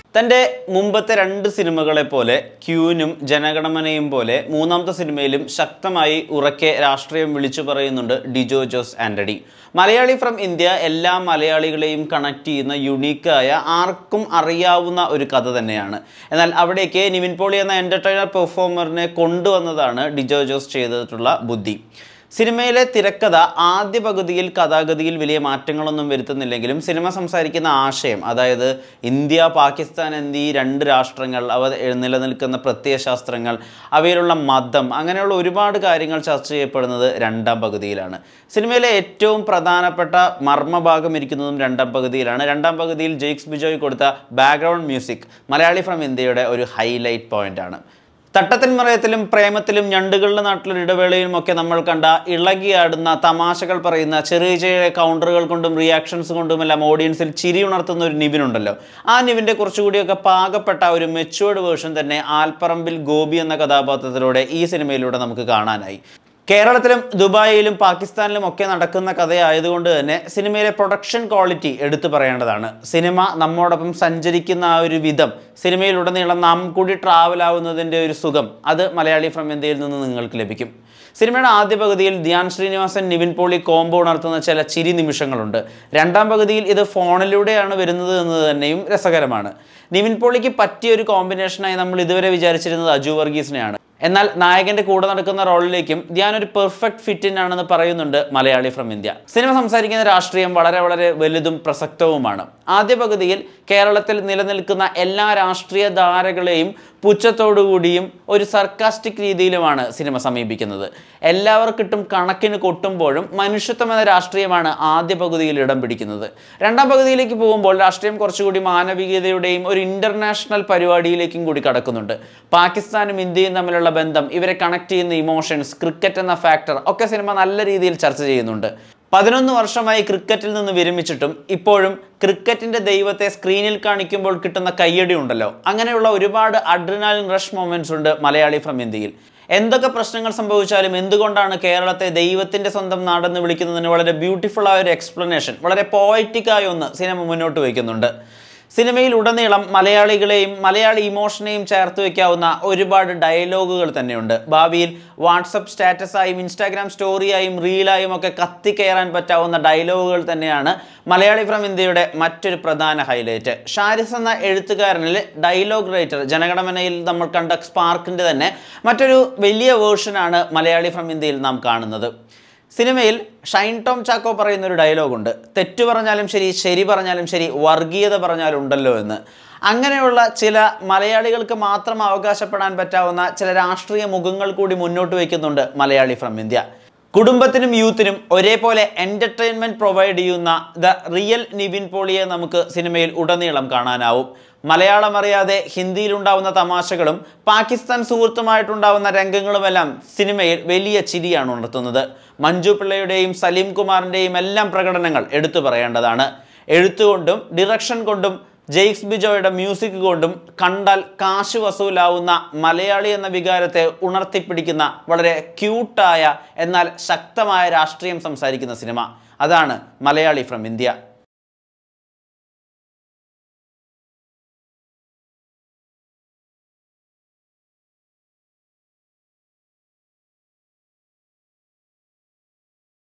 തൻ്റെ മുമ്പത്തെ രണ്ട് സിനിമകളെ പോലെ ക്യൂനും ജനഗണമനയും പോലെ മൂന്നാമത്തെ സിനിമയിലും ശക്തമായി ഉറക്കെ രാഷ്ട്രീയം വിളിച്ചു പറയുന്നുണ്ട് ഡിജോ ജോസ് ആന്റണി മലയാളി ഫ്രം ഇന്ത്യ എല്ലാ മലയാളികളെയും കണക്ട് ചെയ്യുന്ന യുണീക്കായ ആർക്കും അറിയാവുന്ന ഒരു കഥ തന്നെയാണ് എന്നാൽ അവിടേക്ക് നിവിൻ പോളി എന്ന എൻ്റർടൈനർ പെർഫോമറിനെ കൊണ്ടുവന്നതാണ് ഡിജോ ജോസ് ചെയ്തിട്ടുള്ള ബുദ്ധി സിനിമയിലെ തിരക്കഥ ആദ്യ പകുതിയിൽ കഥാഗതിയിൽ വലിയ മാറ്റങ്ങളൊന്നും വരുത്തുന്നില്ലെങ്കിലും സിനിമ സംസാരിക്കുന്ന ആശയം അതായത് ഇന്ത്യ പാകിസ്ഥാൻ എന്നീ രണ്ട് രാഷ്ട്രങ്ങൾ അവ നിലനിൽക്കുന്ന പ്രത്യയശാസ്ത്രങ്ങൾ അവയിലുള്ള മതം അങ്ങനെയുള്ള ഒരുപാട് കാര്യങ്ങൾ ചർച്ച ചെയ്യപ്പെടുന്നത് രണ്ടാം പകുതിയിലാണ് സിനിമയിലെ ഏറ്റവും പ്രധാനപ്പെട്ട മർമ്മഭാഗം ഇരിക്കുന്നതും രണ്ടാം പകുതിയിലാണ് രണ്ടാം പകുതിയിൽ ജെയ്ക്സ് ബിജോയ് കൊടുത്ത ബാക്ക്ഗ്രൗണ്ട് മ്യൂസിക് മലയാളി ഫ്രം ഇന്ത്യയുടെ ഒരു ഹൈലൈറ്റ് പോയിന്റ് ആണ് തട്ടത്തിൻ മറയത്തിലും പ്രേമത്തിലും ഞണ്ടുകളുടെ നാട്ടിലൊരു ഇടവേളയിലും ഒക്കെ നമ്മൾ കണ്ട ഇളകിയാടുന്ന തമാശകൾ പറയുന്ന ചെറിയ ചെറിയ കൗണ്ടറുകൾ കൊണ്ടും റിയാക്ഷൻസ് കൊണ്ടുമെല്ലാം ഓഡിയൻസിൽ ചിരി ഉണർത്തുന്ന ഒരു നിവിനുണ്ടല്ലോ ആ നിവിൻ്റെ കുറച്ചുകൂടിയൊക്കെ പാകപ്പെട്ട ഒരു മെച്ചുവേർഡ് വേർഷൻ തന്നെ ആൽപ്പറമ്പിൽ ഗോപി എന്ന കഥാപാത്രത്തിലൂടെ ഈ സിനിമയിലൂടെ നമുക്ക് കാണാനായി കേരളത്തിലും ദുബായിലും പാകിസ്ഥാനിലും ഒക്കെ നടക്കുന്ന കഥയായതുകൊണ്ട് തന്നെ സിനിമയിലെ പ്രൊഡക്ഷൻ ക്വാളിറ്റി എടുത്തു പറയേണ്ടതാണ് സിനിമ നമ്മോടൊപ്പം സഞ്ചരിക്കുന്ന ആ ഒരു വിധം സിനിമയിലുടനീളം നാം കൂടി ട്രാവൽ ആവുന്നതിൻ്റെ ഒരു സുഖം അത് മലയാളി ഫ്രം ഇന്ത്യയിൽ നിന്ന് നിങ്ങൾക്ക് ലഭിക്കും സിനിമയുടെ ആദ്യ പകുതിയിൽ ധ്യാൻ ശ്രീനിവാസൻ നിവിൻ പോളി കോംബോ ഉണർത്തുന്ന ചില ചിരി നിമിഷങ്ങളുണ്ട് രണ്ടാം പകുതിയിൽ ഇത് ഫോണിലൂടെയാണ് വരുന്നത് എന്നത് തന്നെയും രസകരമാണ് നിവിൻ പോളിക്ക് പറ്റിയ ഒരു കോമ്പിനേഷനായി നമ്മൾ ഇതുവരെ വിചാരിച്ചിരുന്നത് അജു വർഗീസിനെയാണ് എന്നാൽ നായകന്റെ കൂടെ നടക്കുന്ന റോളിലേക്കും ധ്യാൻ ഒരു പെർഫെക്റ്റ് ഫിറ്റ് ആണെന്ന് പറയുന്നുണ്ട് മലയാളി ഫ്രം ഇന്ത്യ സിനിമ സംസാരിക്കുന്ന രാഷ്ട്രീയം വളരെ വളരെ വലുതും പ്രസക്തവുമാണ് ആദ്യ പകുതിയിൽ കേരളത്തിൽ നിലനിൽക്കുന്ന എല്ലാ രാഷ്ട്രീയ ധാരകളെയും പുച്ഛത്തോടുകൂടിയും ഒരു സർക്കാസ്റ്റിക് രീതിയിലുമാണ് സിനിമ സമീപിക്കുന്നത് എല്ലാവർക്കിട്ടും കണക്കിന് കൊട്ടുമ്പോഴും മനുഷ്യത്വം എന്ന രാഷ്ട്രീയമാണ് ആദ്യ പകുതിയിൽ ഇടം പിടിക്കുന്നത് രണ്ടാം പകുതിയിലേക്ക് പോകുമ്പോൾ രാഷ്ട്രീയം കുറച്ചുകൂടി മാനവികതയുടെയും ഒരു ഇന്റർനാഷണൽ പരിപാടിയിലേക്കും കൂടി കടക്കുന്നുണ്ട് പാകിസ്ഥാനും ഇന്ത്യയും തമ്മിലുള്ള ബന്ധം ഇവരെ കണക്ട് ചെയ്യുന്ന ഇമോഷൻസ് ക്രിക്കറ്റ് എന്ന ഫാക്ടർ ഒക്കെ സിനിമ നല്ല രീതിയിൽ ചർച്ച ചെയ്യുന്നുണ്ട് പതിനൊന്ന് വർഷമായി ക്രിക്കറ്റിൽ നിന്ന് വിരമിച്ചിട്ടും ഇപ്പോഴും ക്രിക്കറ്റിന്റെ ദൈവത്തെ സ്ക്രീനിൽ കാണിക്കുമ്പോൾ കിട്ടുന്ന കയ്യടി ഉണ്ടല്ലോ അങ്ങനെയുള്ള ഒരുപാട് അഡ്രിനാലിൻ റഷ് മൊമെന്റ്സ് ഉണ്ട് മലയാളി ഫ്രം ഇന്ത്യയിൽ എന്തൊക്കെ പ്രശ്നങ്ങൾ സംഭവിച്ചാലും എന്തുകൊണ്ടാണ് കേരളത്തെ ദൈവത്തിന്റെ സ്വന്തം നാടെന്ന് വിളിക്കുന്നതിന് വളരെ ബ്യൂട്ടിഫുൾ ആയ ഒരു എക്സ്പ്ലനേഷൻ വളരെ പോയറ്റിക് ആയ ഒന്ന് സിനിമ മുന്നോട്ട് വയ്ക്കുന്നുണ്ട് സിനിമയിൽ ഉടനീളം മലയാളികളെയും മലയാളി ഇമോഷനെയും ചേർത്ത് വയ്ക്കാവുന്ന ഒരുപാട് ഡയലോഗുകൾ തന്നെയുണ്ട് ഭാവിയിൽ വാട്സപ്പ് സ്റ്റാറ്റസായും ഇൻസ്റ്റാഗ്രാം സ്റ്റോറിയായും റീലായും ഒക്കെ കത്തിക്കയറാൻ പറ്റാവുന്ന ഡയലോഗുകൾ തന്നെയാണ് മലയാളി ഫ്രം ഇന്ത്യയുടെ മറ്റൊരു പ്രധാന ഹൈലൈറ്റ് ഷാരിസ് എന്ന എഴുത്തുകാരനിൽ ഡയലോഗ് റൈറ്റർ ജനഗണമനയിൽ നമ്മൾ കണ്ട സ്പാർക്കിൻ്റെ തന്നെ മറ്റൊരു വലിയ വേർഷനാണ് മലയാളി ഫ്രം ഇന്ത്യയിൽ നാം കാണുന്നത് സിനിമയിൽ ഷൈൻ ടോം ചാക്കോ പറയുന്ന ഒരു ഡയലോഗുണ്ട് തെറ്റു പറഞ്ഞാലും ശരി ശരി പറഞ്ഞാലും ശരി വർഗീയത പറഞ്ഞാലും ഉണ്ടല്ലോ എന്ന് അങ്ങനെയുള്ള ചില മലയാളികൾക്ക് മാത്രം അവകാശപ്പെടാൻ പറ്റാവുന്ന ചില രാഷ്ട്രീയ മുഖങ്ങൾ കൂടി മുന്നോട്ട് വയ്ക്കുന്നുണ്ട് മലയാളി ഫ്രം ഇന്ത്യ കുടുംബത്തിനും യൂത്തിനും ഒരേപോലെ എൻ്റർടൈൻമെൻറ്റ് പ്രൊവൈഡ് ചെയ്യുന്ന ദ റിയൽ നിവിൻ പോളിയെ നമുക്ക് സിനിമയിൽ ഉടനീളം കാണാനാവും മലയാളം അറിയാതെ ഹിന്ദിയിലുണ്ടാവുന്ന തമാശകളും പാകിസ്ഥാൻ സുഹൃത്തുമായിട്ടുണ്ടാവുന്ന രംഗങ്ങളുമെല്ലാം സിനിമയിൽ വലിയ ചിരിയാണ് ഉണർത്തുന്നത് മഞ്ജു പിള്ളയുടെയും സലീം കുമാറിൻ്റെയും എല്ലാം പ്രകടനങ്ങൾ എടുത്തു പറയേണ്ടതാണ് എഴുത്തുകൊണ്ടും ഡിറക്ഷൻ കൊണ്ടും ജെയ്ക്സ് ബിജോയുടെ മ്യൂസിക് കൊണ്ടും കണ്ടാൽ കാശ് വസൂലാവുന്ന മലയാളി എന്ന വികാരത്തെ ഉണർത്തിപ്പിടിക്കുന്ന വളരെ ക്യൂട്ടായ എന്നാൽ ശക്തമായ രാഷ്ട്രീയം സംസാരിക്കുന്ന സിനിമ അതാണ് മലയാളി ഫ്രം ഇന്ത്യ